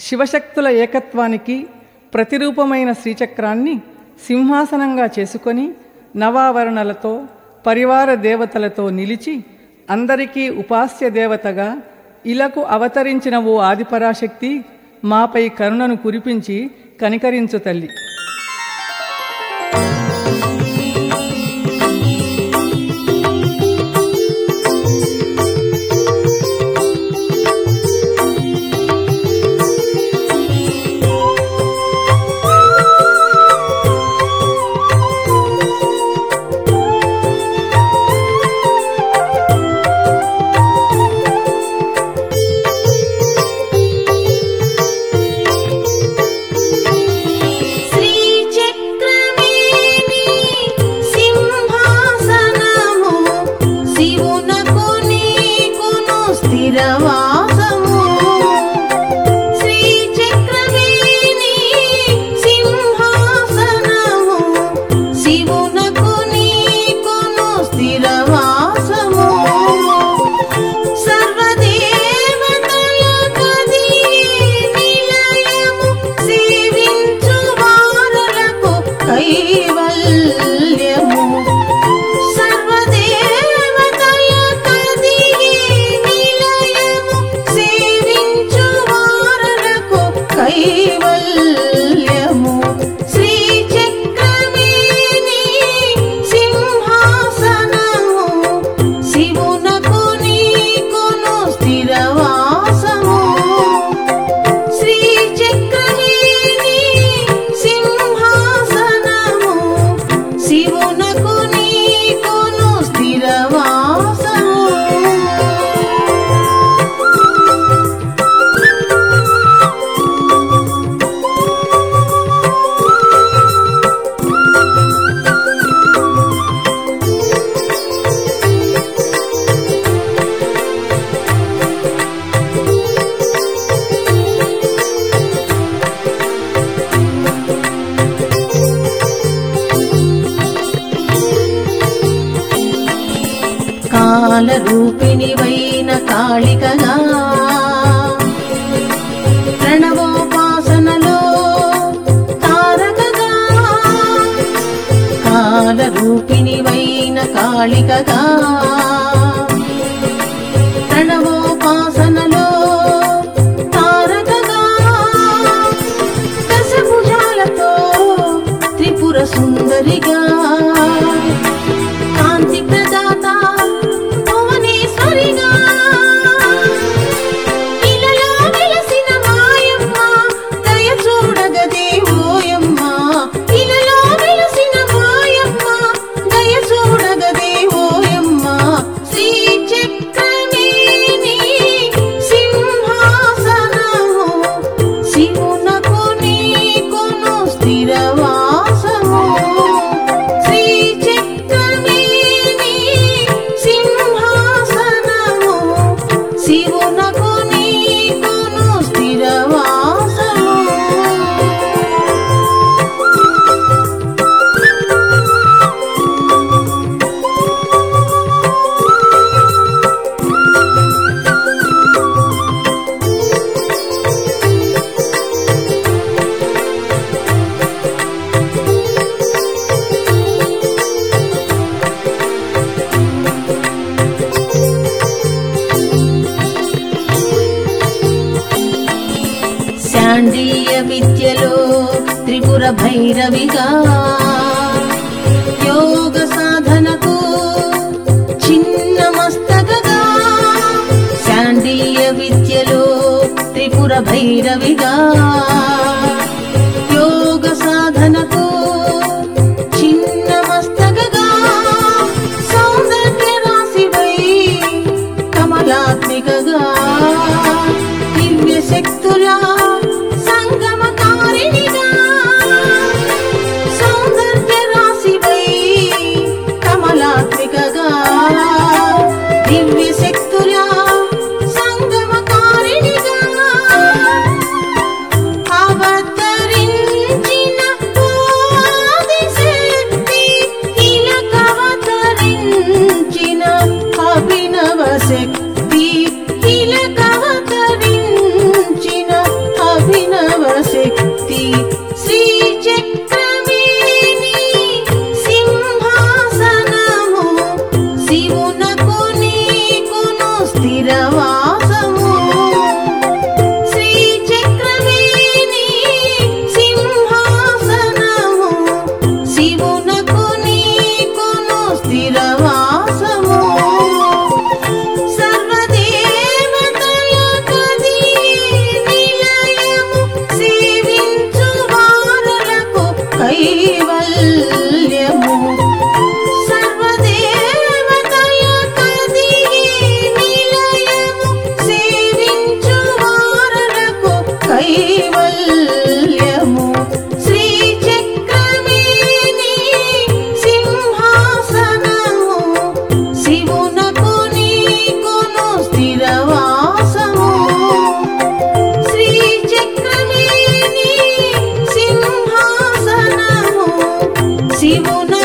శివశక్తుల ఏకత్వానికి ప్రతిరూపమైన శ్రీచక్రాన్ని సింహాసనంగా చేసుకొని నవావరణలతో పరివార దేవతలతో నిలిచి అందరికీ ఉపాస్య దేవతగా ఇలకు అవతరించిన ఓ ఆదిపరాశక్తి మాపై కరుణను కురిపించి కనికరించు తల్లి శ్రీచక్రమేని సింహాసనము శివునకు నీకును స్థిరవాసము శ్రీచక్రమేని సింహాసనము శివునకు నీకును స్థిరవాసము సర్వదేవతలకది నిలయము సేవించు వారులకు కైవల్యము సర్వదేవతలకది నిలయము సేవించు వారులకు కైవల్యము శ్రీచక్రమేని సింహాసనము శివునకు నీకును స్థిరవాసము శ్రీచక్రమేని సింహాసనము శివునకు నీకును స్థిరవాసము కాల రూపిణివైన కాళికగా ప్రణవోపాసనలో తారకగా కాల రూపిణివైన కాళికగా ప్రణవోపాసనలో తారకగా దశభుజాలతో త్రిపుర సుందరిగా కాంతి ప్రదాత భువనేశ్వరిగా ఇలలో వెలసిన మాయమ్మ దయ చూడగదే ఓయమ్మ ఇలలో వెలసిన మాయమ్మ దయ చూడగదే ఓయమ్మ శ్రీచక్రమేని సింహాసనము శివునకు నీకును స్థిరవాసము శ్రీచక్రమేని సింహాసనము శివునకు నీకును స్థిరవాసము శాండీయ విద్యలో త్రిపుర భైరవిగా యోగ సాధనకు చిన్న మస్తకగా శాండీయ విద్యలో త్రిపుర భైరవిగా యోగ సాధనకు చిన్న మస్తకగా సౌందర్య రాశివై కమలాత్మికగా దివ్య శక్తుల సంగమకారిణిగా సౌందర్య రాశివై కమలాత్మికగా దివ్య శక్తుల సంగమకారిణిగా అబద్ధ కైవల్యము శ్రీచక్రమే నీ సింహాసనము శివునకు నీకును స్థిరవాసము శ్రీచక్రమే నీ సింహాసనము శివునకు